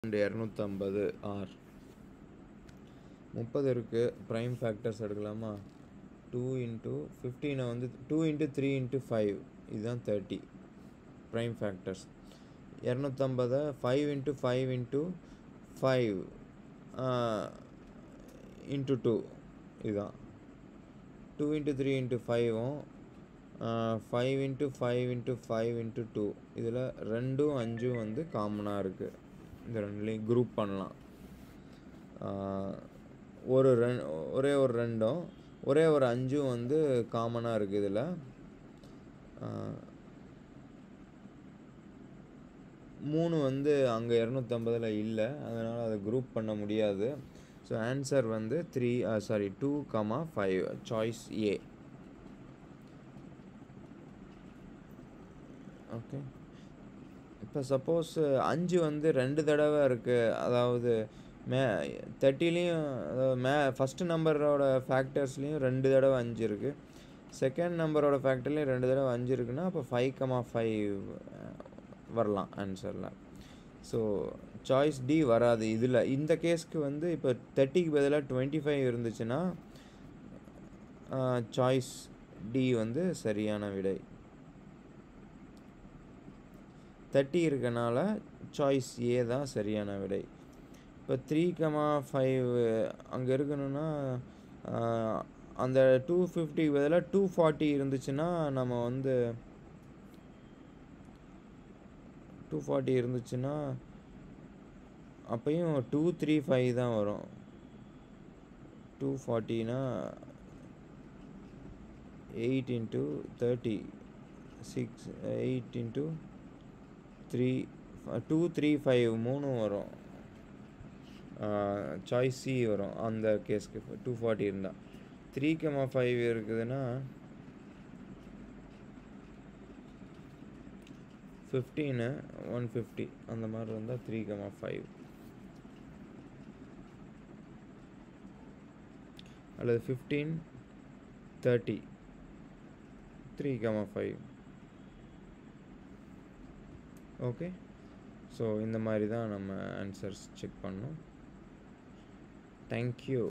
and இரநூத்தம்பது or முப்பது இருக்குது ப்ரைம் ஃபேக்டர்ஸ் எடுக்கலாமா டூ இன்ட்டு ஃபிஃப்டீனை வந்து two into three into five இதுதான் தேர்ட்டி ப்ரைம் ஃபேக்டர்ஸ் இரநூத்தம்பதை five into five into five into two இதுதான் டூ இன்ட்டு த்ரீ இன்ட்டு ஃபைவும் five into five into five into two இதில் ரெண்டும் அஞ்சும் வந்து காமனாக இருக்குது இந்த ரெண்டுலேயும் குரூப் பண்ணலாம் ஒரு ரெண் ஒரே ஒரு ரெண்டும் ஒரே ஒரு அஞ்சும் வந்து காமனாக இருக்குது இதில் மூணு வந்து அங்கே இரநூத்தம்பதில் இல்லை அதனால் அதை குரூப் பண்ண முடியாது ஸோ ஆன்சர் வந்து three sorry two comma five choice A okay இப்போ சப்போஸ் அஞ்சு வந்து ரெண்டு தடவை இருக்குது அதாவது மே தேர்ட்டிலையும் அதாவது மே ஃபஸ்ட்டு நம்பரோட ஃபேக்டர்ஸ்லேயும் ரெண்டு தடவை அஞ்சு இருக்குது செகண்ட் நம்பரோட ஃபேக்டர்லேயும் ரெண்டு தடவை அஞ்சு இருக்குன்னா அப்போ ஃபைவ் கமா ஃபைவ் வரலாம் ஆன்சரில் ஸோ சாய்ஸ் டி வராது இதில் இந்த கேஸ்க்கு வந்து இப்போ தேர்ட்டிக்கு பதிலாக டுவெண்ட்டி ஃபைவ் இருந்துச்சுன்னா சாய்ஸ் டி வந்து சரியான விடை தேர்ட்டி இருக்கனால சாய்ஸ் ஏ தான் சரியான விடை இப்போ த்ரீ கமா ஃபைவ் அங்கே இருக்கணும்னா அந்த டூ ஃபிஃப்டிக்கு பதிலாக டூ ஃபார்ட்டி இருந்துச்சுன்னா நம்ம வந்து டூ ஃபார்ட்டி இருந்துச்சுன்னா அப்பையும் டூ த்ரீ ஃபைவ் தான் வரும் டூ ஃபார்ட்டினா eight into thirty six eight into three two three five மூணும் வரும் சாய்ஸ் சி வரும் அந்த கேஸ்க்கு டூ ஃபார்ட்டி இருந்தால் த்ரீ கமா ஃபைவ் இருக்குதுன்னா ஃபிஃப்டீனு ஒன் ஃபிஃப்டி அந்த மாதிரி இருந்தால் த்ரீ கமா ஃபைவ் அல்லது fifteen thirty three comma five okay so இந்த மாதிரி தான் நம்ம ஆன்சர்ஸ் செக் பண்ணோம் தேங்க்யூ